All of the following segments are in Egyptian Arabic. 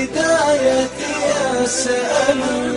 بدايتي أسأل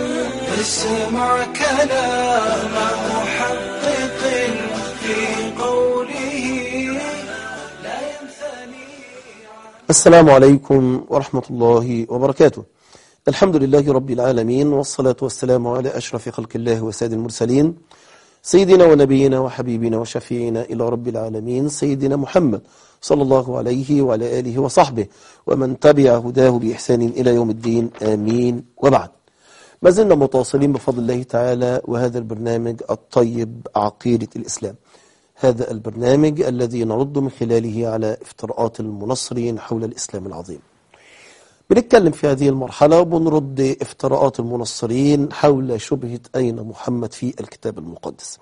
اسمع كلام محقق في قوله لا ينثني السلام عليكم ورحمة الله وبركاته الحمد لله رب العالمين والصلاة والسلام على أشرف خلق الله وسيد المرسلين سيدنا ونبينا وحبيبنا وشفيعنا إلى رب العالمين سيدنا محمد صلى الله عليه وعلى آله وصحبه ومن تبع هداه بإحسان إلى يوم الدين آمين وبعد ما زلنا متواصلين بفضل الله تعالى وهذا البرنامج الطيب عقيدة الإسلام هذا البرنامج الذي نرد من خلاله على افتراءات المنصرين حول الإسلام العظيم بنتكلم في هذه المرحلة وبنرد افتراءات المنصرين حول شبهة أين محمد في الكتاب المقدس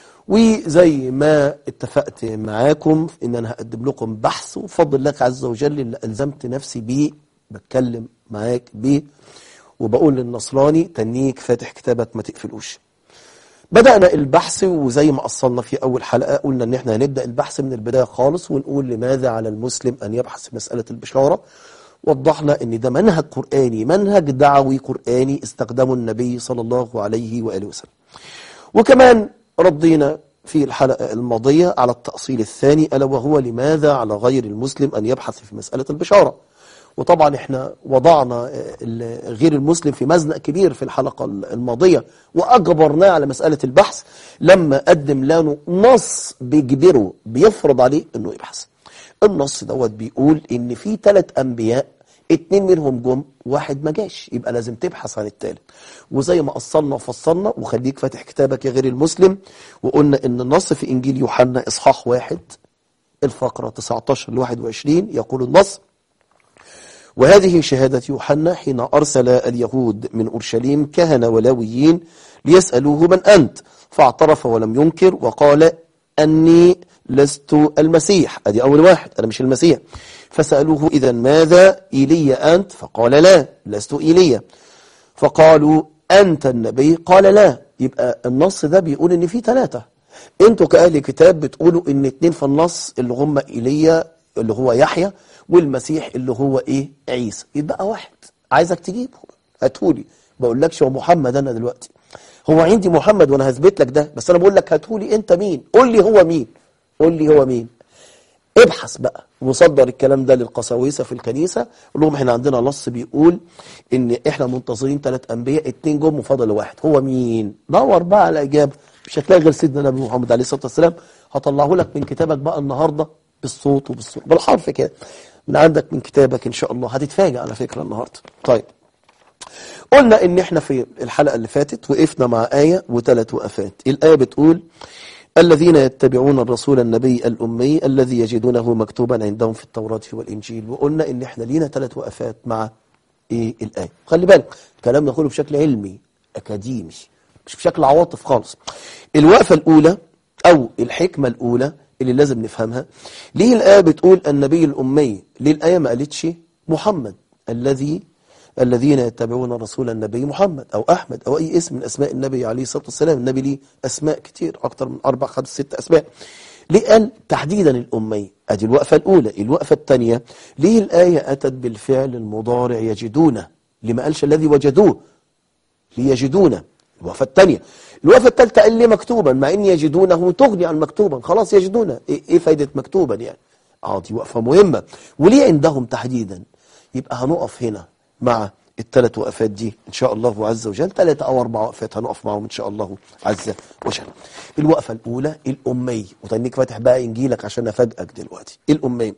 وزي ما اتفقت معاكم ان انا هقدم لكم بحث وفضل لك عز وجل اللي ألزمت نفسي بيه بتكلم معاك بيه وبقول للنصراني تنيك فاتح كتابك ما تقفلوش بدأنا البحث وزي ما أصلنا في أول حلقة قلنا إن إحنا هنبدأ البحث من البداية خالص ونقول لماذا على المسلم أن يبحث في مسألة البشارة وضحنا إن ده منهج قرآني منهج دعوي قرآني استخدمه النبي صلى الله عليه وآله وسلم وكمان ردينا في الحلقة الماضية على التأصيل الثاني ألا وهو لماذا على غير المسلم أن يبحث في مسألة البشارة وطبعا احنا وضعنا غير المسلم في مزنق كبير في الحلقة الماضية وأجبرناه على مسألة البحث لما قدم لنا نص بيجبره بيفرض عليه انه يبحث النص دوت بيقول ان في ثلاث انبياء اتنين منهم جم واحد ما جاش يبقى لازم تبحث عن التالت وزي ما أصلنا وفصلنا وخليك فاتح كتابك يا غير المسلم وقلنا ان النص في انجيل يوحنا اصحاح واحد الفقرة 19 ل 21 يقول النص وهذه شهادة يوحنا حين أرسل اليهود من أورشليم كهنة ولاويين ليسألوه من أنت فاعترف ولم ينكر وقال أني لست المسيح أدي أول واحد أنا مش المسيح فسألوه إذا ماذا إيليا أنت فقال لا لست إيليا فقالوا أنت النبي قال لا يبقى النص ده بيقول إن في ثلاثة انتوا كأهل كتاب بتقولوا إن اتنين في النص اللي هم إيليا اللي هو يحيى والمسيح اللي هو إيه عيسى يبقى واحد عايزك تجيبه هاتهولي بقول لكش هو محمد أنا دلوقتي هو عندي محمد وأنا هثبت لك ده بس أنا بقول لك هاتهولي أنت مين قول لي هو مين قول لي هو مين ابحث بقى وصدر الكلام ده للقساوسه في الكنيسة قول لهم احنا عندنا نص بيقول ان احنا منتظرين ثلاث انبياء اتنين جم وفضل واحد هو مين دور بقى على اجابه مش هتلاقي غير سيدنا النبي محمد عليه الصلاه والسلام هطلعه لك من كتابك بقى النهارده بالصوت وبالصوت بالحرف كده من عندك من كتابك ان شاء الله هتتفاجئ على فكره النهارده طيب قلنا ان احنا في الحلقه اللي فاتت وقفنا مع ايه وثلاث وقفات الايه بتقول الذين يتبعون الرسول النبي الأمي الذي يجدونه مكتوبا عندهم في التوراة والإنجيل وقلنا إن إحنا لينا ثلاث وقفات مع إيه الآية خلي بالك كلام نقوله بشكل علمي أكاديمي مش بشكل عواطف خالص الوقفة الأولى أو الحكمة الأولى اللي لازم نفهمها ليه الآية بتقول النبي الأمي ليه الآية ما قالتش محمد الذي الذين يتبعون رسول النبي محمد أو أحمد أو أي اسم من أسماء النبي عليه الصلاة والسلام النبي ليه أسماء كتير أكتر من أربع خمس ست أسماء ليه قال تحديدا الأمي أدي الوقفة الأولى الوقفة الثانية ليه الآية أتت بالفعل المضارع يجدونه لما قالش الذي وجدوه ليجدونه الوقفة الثانية الوقفة الثالثة قال لي مكتوبا مع إن يجدونه تغني عن مكتوبا خلاص يجدونه إيه, إيه فايدة مكتوبا يعني آه دي وقفة مهمة وليه عندهم تحديدا يبقى هنقف هنا مع الثلاث وقفات دي إن شاء الله عز وجل ثلاثة أو أربع وقفات هنقف معهم إن شاء الله عز وجل الوقفة الأولى الأمي وتنيك فاتح بقى إنجيلك عشان أفاجئك دلوقتي الأمي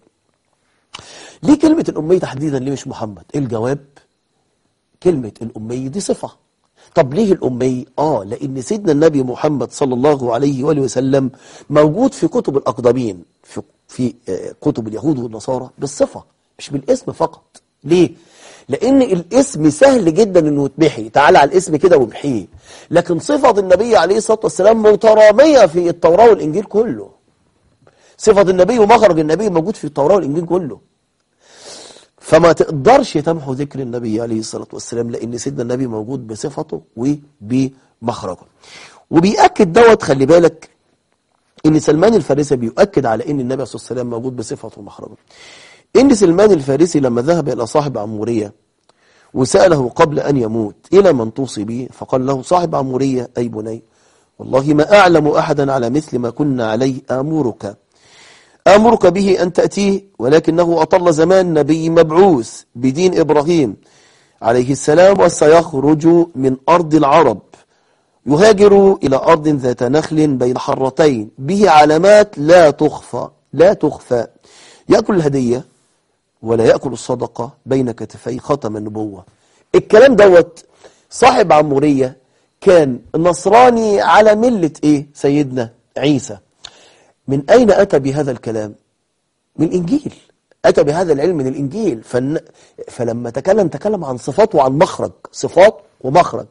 ليه كلمة الأمي تحديدا ليه مش محمد الجواب كلمة الأمي دي صفة طب ليه الأمي آه لأن سيدنا النبي محمد صلى الله عليه وآله وسلم موجود في كتب الأقدمين في, في كتب اليهود والنصارى بالصفة مش بالاسم فقط ليه لان الاسم سهل جدا انه يتمحي تعالى على الاسم كده وامحيه لكن صفة النبي عليه الصلاة والسلام مترامية في التوراة والانجيل كله صفة النبي ومخرج النبي موجود في التوراة والانجيل كله فما تقدرش تمحو ذكر النبي عليه الصلاة والسلام لان سيدنا النبي موجود بصفته وبمخرجه وبيأكد دوت خلي بالك ان سلمان الفارسي بيؤكد على ان النبي صلى الله عليه وسلم موجود بصفته ومخرجه ان سلمان الفارسي لما ذهب الى صاحب عمورية وسأله قبل أن يموت إلى من توصي به فقال له صاحب عمورية أي بني والله ما أعلم أحدا على مثل ما كنا عليه آمرك آمرك به أن تأتيه ولكنه أطل زمان نبي مبعوث بدين إبراهيم عليه السلام وسيخرج من أرض العرب يهاجر إلى أرض ذات نخل بين حرتين به علامات لا تخفى لا تخفى يأكل الهدية ولا يأكل الصدقة بين كتفي ختم النبوة الكلام دوت صاحب عمورية كان نصراني على ملة إيه سيدنا عيسى من أين أتى بهذا الكلام من الإنجيل أتى بهذا العلم من الإنجيل فن... فلما تكلم تكلم عن صفات وعن مخرج صفات ومخرج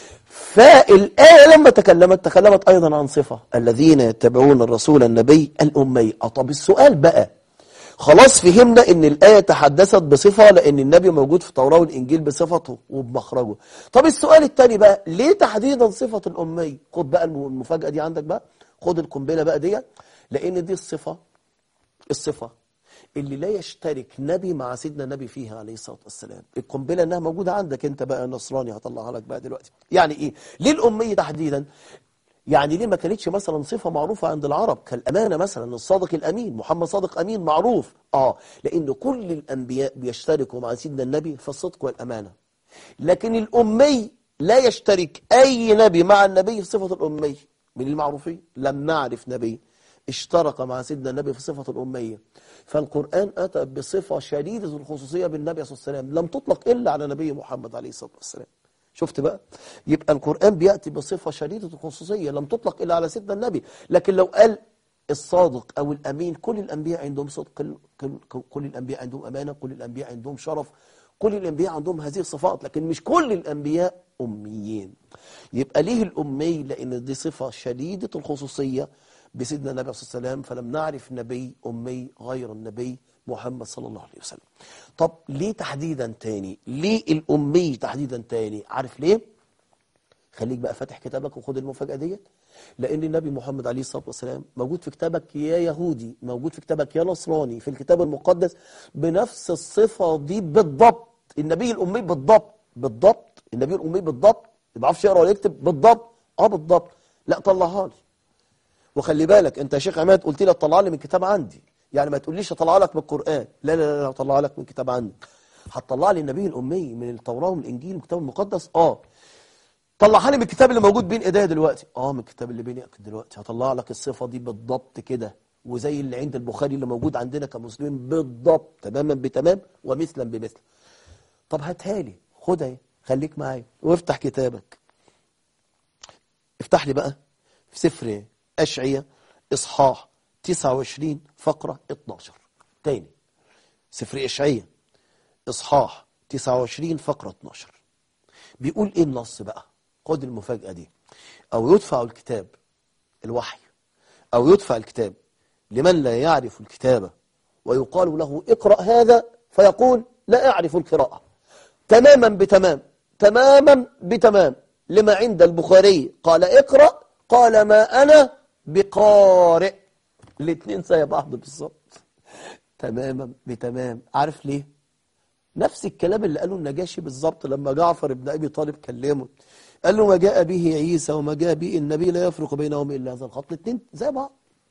فالآية لما تكلمت تكلمت أيضا عن صفة الذين يتبعون الرسول النبي الأمي طب السؤال بقى خلاص فهمنا ان الآية تحدثت بصفة لان النبي موجود في التوراة والإنجيل بصفته وبمخرجه طب السؤال التاني بقى ليه تحديدا صفة الأمي خد بقى المفاجأة دي عندك بقى خد القنبلة بقى دي لان دي الصفة الصفة اللي لا يشترك نبي مع سيدنا النبي فيها عليه الصلاة والسلام القنبلة انها موجودة عندك انت بقى نصراني هطلعها لك بقى دلوقتي يعني ايه ليه الأمية تحديدا يعني ليه ما كانتش مثلا صفة معروفة عند العرب كالأمانة مثلا الصادق الأمين محمد صادق أمين معروف آه لأن كل الأنبياء بيشتركوا مع سيدنا النبي في الصدق والأمانة لكن الأمي لا يشترك أي نبي مع النبي في صفة الأمي من المعروفين لم نعرف نبي اشترك مع سيدنا النبي في صفة الأمية فالقرآن أتى بصفة شديدة الخصوصية بالنبي صلى الله عليه وسلم لم تطلق إلا على نبي محمد عليه الصلاة والسلام شفت بقى يبقى القرآن بيأتي بصفة شديدة الخصوصية لم تطلق إلا على سيدنا النبي لكن لو قال الصادق أو الأمين كل الأنبياء عندهم صدق كل, كل الأنبياء عندهم أمانة كل الأنبياء عندهم شرف كل الأنبياء عندهم هذه الصفات لكن مش كل الأنبياء أميين يبقى ليه الأمي لأن دي صفة شديدة الخصوصية بسيدنا النبي صلى الله عليه وسلم فلم نعرف نبي أمي غير النبي محمد صلى الله عليه وسلم طب ليه تحديدا تاني ليه الأمي تحديدا تاني عارف ليه خليك بقى فاتح كتابك وخد المفاجأة ديت لأن النبي محمد عليه الصلاة والسلام موجود في كتابك يا يهودي موجود في كتابك يا نصراني في الكتاب المقدس بنفس الصفة دي بالضبط النبي الأمي بالضبط بالضبط النبي الأمي بالضبط ما بيعرفش يقرا ولا يكتب بالضبط اه بالضبط لا طلعها لي وخلي بالك انت يا شيخ عماد قلت لي اطلع لي من كتاب عندي يعني ما تقوليش اطلع لك من القرآن لا لا لا اطلع لك من كتاب عندي هتطلع لي النبي الأمي من التوراة ومن الإنجيل ومن الكتاب المقدس اه طلعها لي من الكتاب اللي موجود بين ايديا دلوقتي اه من الكتاب اللي بين ايديك دلوقتي هطلع لك الصفة دي بالضبط كده وزي اللي عند البخاري اللي موجود عندنا كمسلمين بالضبط تماما بتمام ومثلا بمثل طب هاتها لي خدها اهي خليك معايا وافتح كتابك افتح لي بقى في سفر أشعية إصحاح 29 فقرة 12 تاني سفر إشعية إصحاح 29 فقرة 12 بيقول إيه النص بقى خد المفاجأة دي أو يدفع الكتاب الوحي أو يدفع الكتاب لمن لا يعرف الكتابة ويقال له اقرأ هذا فيقول لا أعرف القراءة تماما بتمام تماما بتمام لما عند البخاري قال اقرأ قال ما أنا بقارئ الاثنين زي بعض بالظبط تماما بتمام عارف ليه نفس الكلام اللي قاله النجاشي بالظبط لما جعفر بن ابي طالب كلمه قال له ما جاء به عيسى وما جاء به النبي لا يفرق بينهم الا هذا الخط الاثنين زي بعض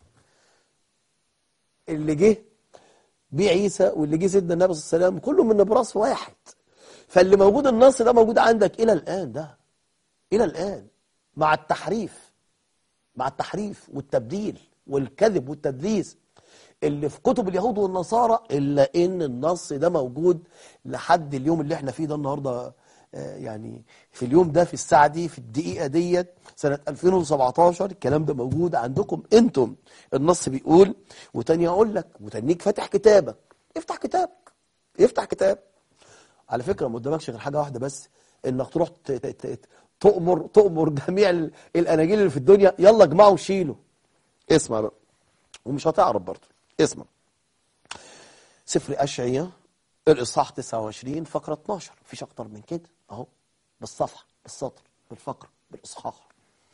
اللي جه بيه عيسى واللي جه سيدنا النبي صلى الله عليه وسلم كله من نبراس واحد فاللي موجود النص ده موجود عندك الى الان ده الى الان مع التحريف مع التحريف والتبديل والكذب والتدليس اللي في كتب اليهود والنصارى إلا إن النص ده موجود لحد اليوم اللي احنا فيه ده النهاردة يعني في اليوم ده في الساعة دي في الدقيقة ديت سنة 2017 الكلام ده موجود عندكم انتم النص بيقول وتاني اقول لك وتانيك فاتح كتابك افتح كتابك افتح كتاب على فكرة ما قدامكش غير حاجة واحدة بس انك تروح تؤمر تؤمر جميع الاناجيل اللي في الدنيا يلا اجمعوا وشيلوا اسمع بقى ومش هتعرف برضه اسمع سفر أشعية الإصحاح 29 فقرة 12 مفيش أكتر من كده أهو بالصفحة بالسطر بالفقرة بالإصحاح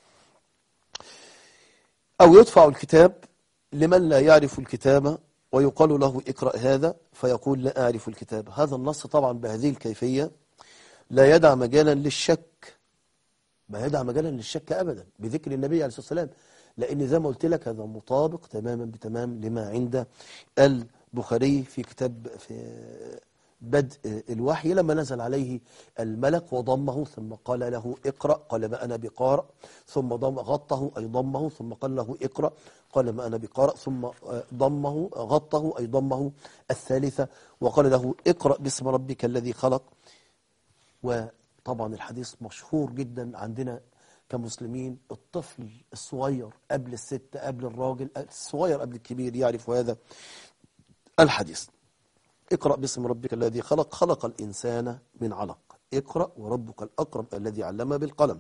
أو يدفع الكتاب لمن لا يعرف الكتابة ويقال له اقرأ هذا فيقول لا أعرف الكتاب هذا النص طبعا بهذه الكيفية لا يدع مجالا للشك ما يدع مجالا للشك أبدا بذكر النبي عليه الصلاة والسلام لأن زي ما قلت لك هذا مطابق تماما بتمام لما عند البخاري في كتاب في بدء الوحي لما نزل عليه الملك وضمه ثم قال له اقرأ قال ما أنا بقارئ ثم ضم غطه أي ضمه ثم قال له اقرأ قال ما أنا بقارئ ثم ضمه غطه أي ضمه الثالثة وقال له اقرأ باسم ربك الذي خلق وطبعا الحديث مشهور جدا عندنا كمسلمين الطفل الصغير قبل الست قبل الراجل الصغير قبل الكبير يعرف هذا الحديث اقرأ باسم ربك الذي خلق خلق الإنسان من علق اقرأ وربك الأكرم الذي علم بالقلم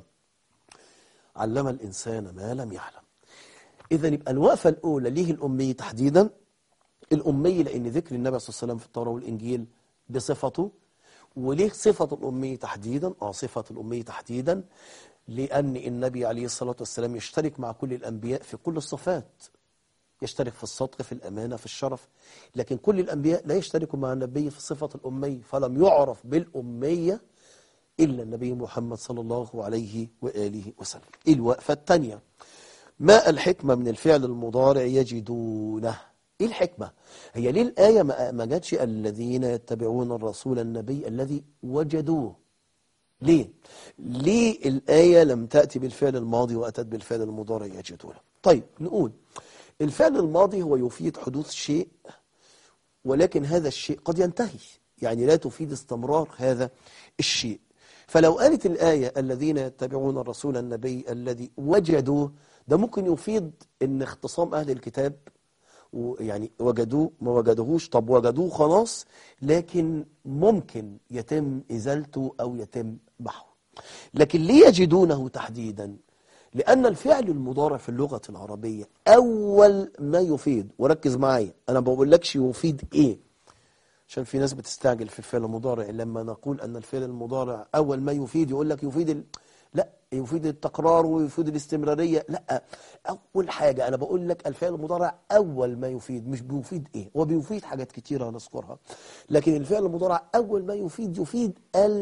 علم الإنسان ما لم يعلم إذا يبقى الوقفة الأولى ليه الأمي تحديدا الأمي لأن ذكر النبي صلى الله عليه وسلم في التوراة والإنجيل بصفته وليه صفة الأمي تحديدا أو صفة الأمي تحديدا لأن النبي عليه الصلاة والسلام يشترك مع كل الأنبياء في كل الصفات يشترك في الصدق في الأمانة في الشرف لكن كل الأنبياء لا يشتركوا مع النبي في صفة الأمي فلم يعرف بالأمية إلا النبي محمد صلى الله عليه وآله وسلم الوقفة الثانية ما الحكمة من الفعل المضارع يجدونه إيه الحكمة هي ليه الآية ما جاتش الذين يتبعون الرسول النبي الذي وجدوه ليه ليه الآية لم تأتي بالفعل الماضي وأتت بالفعل المضارع يجدونه طيب نقول الفعل الماضي هو يفيد حدوث شيء ولكن هذا الشيء قد ينتهي يعني لا تفيد استمرار هذا الشيء فلو قالت الآية الذين يتبعون الرسول النبي الذي وجدوه ده ممكن يفيد ان اختصام أهل الكتاب يعني وجدوه ما وجدوهوش طب وجدوه خلاص لكن ممكن يتم إزالته أو يتم محوه لكن ليه يجدونه تحديدا لأن الفعل المضارع في اللغة العربية أول ما يفيد وركز معايا أنا بقول لكش يفيد إيه عشان في ناس بتستعجل في الفعل المضارع لما نقول أن الفعل المضارع أول ما يفيد يقول لك يفيد ال... لا يفيد التكرار ويفيد الاستمرارية لا أول حاجة أنا بقول لك الفعل المضارع أول ما يفيد مش بيفيد إيه هو بيفيد حاجات كتيرة هنذكرها لكن الفعل المضارع أول ما يفيد يفيد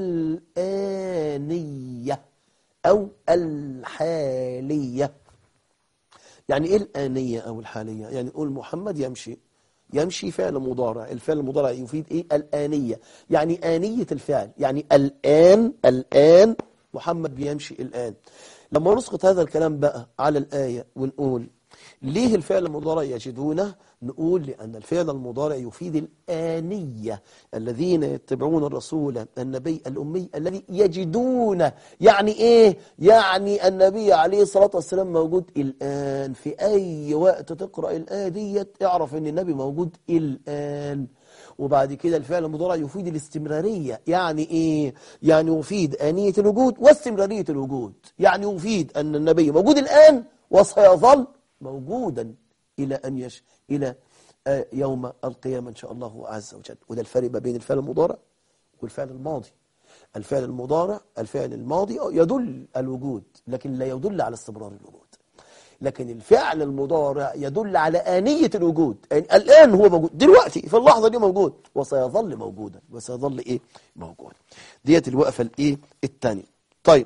الآنية أو الحالية يعني إيه الآنية أو الحالية يعني نقول محمد يمشي يمشي فعل مضارع الفعل المضارع يفيد إيه الآنية يعني آنية الفعل يعني الآن الآن محمد بيمشي الآن لما نسقط هذا الكلام بقى على الآية ونقول ليه الفعل المضارع يجدونه نقول لأن الفعل المضارع يفيد الآنية الذين يتبعون الرسول النبي الأمي الذي يجدونه يعني إيه؟ يعني النبي عليه الصلاة والسلام موجود الآن في أي وقت تقرأ الآية ديت اعرف أن النبي موجود الآن وبعد كده الفعل المضارع يفيد الاستمرارية يعني إيه؟ يعني يفيد آنية الوجود واستمرارية الوجود يعني يفيد أن النبي موجود الآن وسيظل موجودا إلى أن يش إلى يوم القيامة إن شاء الله عز وجل وده الفرق ما بين الفعل المضارع والفعل الماضي الفعل المضارع الفعل الماضي يدل الوجود لكن لا يدل على استمرار الوجود لكن الفعل المضارع يدل على آنية الوجود يعني الآن هو موجود دلوقتي في اللحظة دي موجود وسيظل موجودا وسيظل إيه موجود ديت الوقفة الإيه الثانية طيب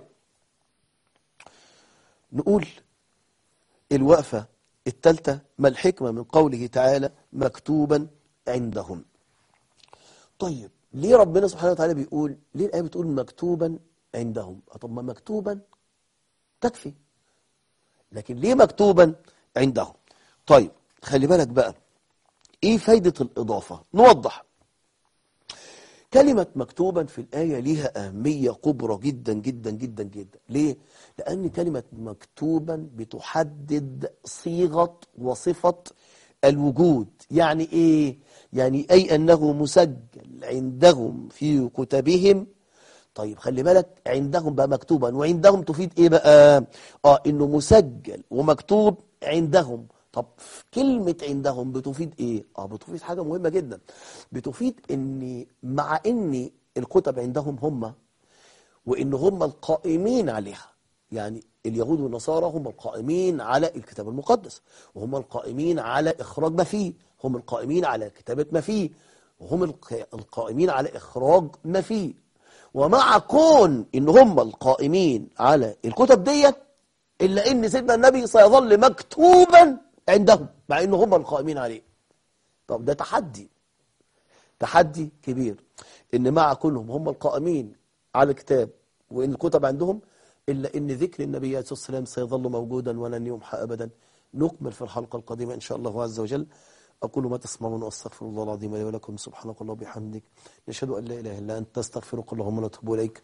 نقول الوقفة الثالثة ما الحكمة من قوله تعالى مكتوبا عندهم طيب ليه ربنا سبحانه وتعالى بيقول ليه الآية بتقول مكتوبا عندهم طب ما مكتوبا تكفي لكن ليه مكتوبا عندهم طيب خلي بالك بقى ايه فايدة الإضافة نوضح كلمة مكتوبا في الآية ليها أهمية كبرى جدا جدا جدا جدا ليه؟ لأن كلمة مكتوبا بتحدد صيغة وصفة الوجود يعني إيه؟ يعني أي أنه مسجل عندهم في كتبهم طيب خلي بالك عندهم بقى مكتوبا وعندهم تفيد إيه بقى؟ آه إنه مسجل ومكتوب عندهم طب كلمة عندهم بتفيد ايه؟ اه بتفيد حاجة مهمة جدا بتفيد ان مع ان الكتب عندهم هم وان هم القائمين عليها يعني اليهود والنصارى هم القائمين على الكتاب المقدس وهم القائمين على اخراج ما فيه هم القائمين على كتابة ما فيه وهم القائمين على اخراج ما فيه ومع كون ان هم القائمين على الكتب ديت الا ان سيدنا النبي سيظل مكتوبا عندهم مع ان هم القائمين عليه طب ده تحدي تحدي كبير ان مع كونهم هم القائمين على الكتاب وان الكتب عندهم الا ان ذكر النبي عليه الصلاه والسلام سيظل موجودا ولن يمحى ابدا نكمل في الحلقه القادمه ان شاء الله عز وجل أقول ما تسمعون وأستغفر الله العظيم لي ولكم سبحانك الله وبحمدك نشهد أن لا إله إلا أنت نستغفرك اللهم ونتوب إليك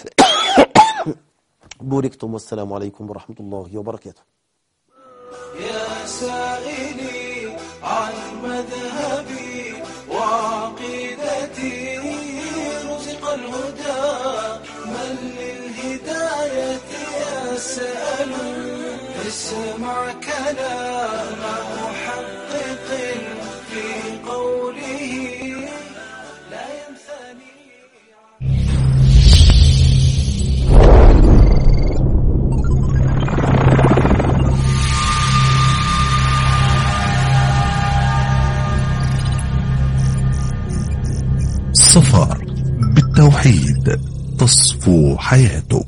بوركتم والسلام عليكم ورحمة الله وبركاته يا سائلي عن مذهبي وعقيدتي رزق الهدى من للهداية يسأل اسمع كلام محقق في قوله لا ينثني صفار بالتوحيد تصفو حياتك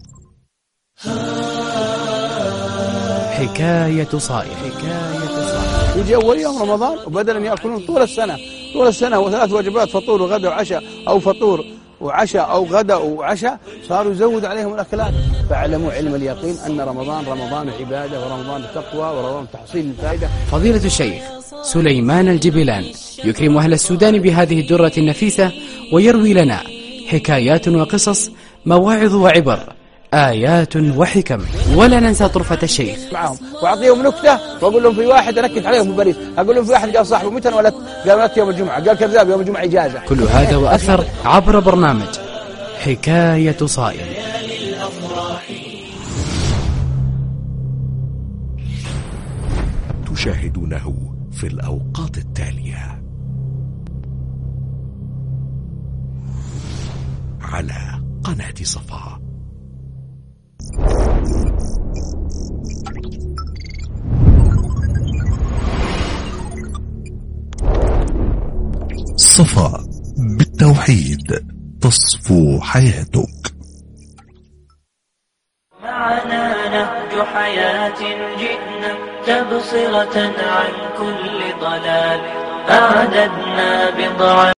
حكاية صائم حكاية صائم يجي اول يوم رمضان وبدلا ياكلون طول السنه طول السنه وثلاث وجبات فطور وغداء وعشاء او فطور وعشاء او غداء وعشاء صاروا يزود عليهم الاكلات فاعلموا علم اليقين ان رمضان رمضان عباده ورمضان تقوى ورمضان تحصيل الفائده فضيلة الشيخ سليمان الجبلان يكرم أهل السودان بهذه الدرة النفيسة ويروي لنا حكايات وقصص مواعظ وعبر آيات وحكم ولا ننسى طرفة الشيخ معهم واعطيهم نكته واقول لهم في واحد انكت عليهم ببريد اقول لهم في واحد قال صاحبه متى ولدت؟ قال ولدت يوم الجمعه قال كذاب يوم الجمعه اجازه كل هذا وأكثر عبر برنامج حكاية صائم تشاهدونه في الأوقات التالية على قناة صفا صفا بالتوحيد تصفو حياتك معنا نهج حياة جئنا تبصرة عن كل ضلال أعددنا بضع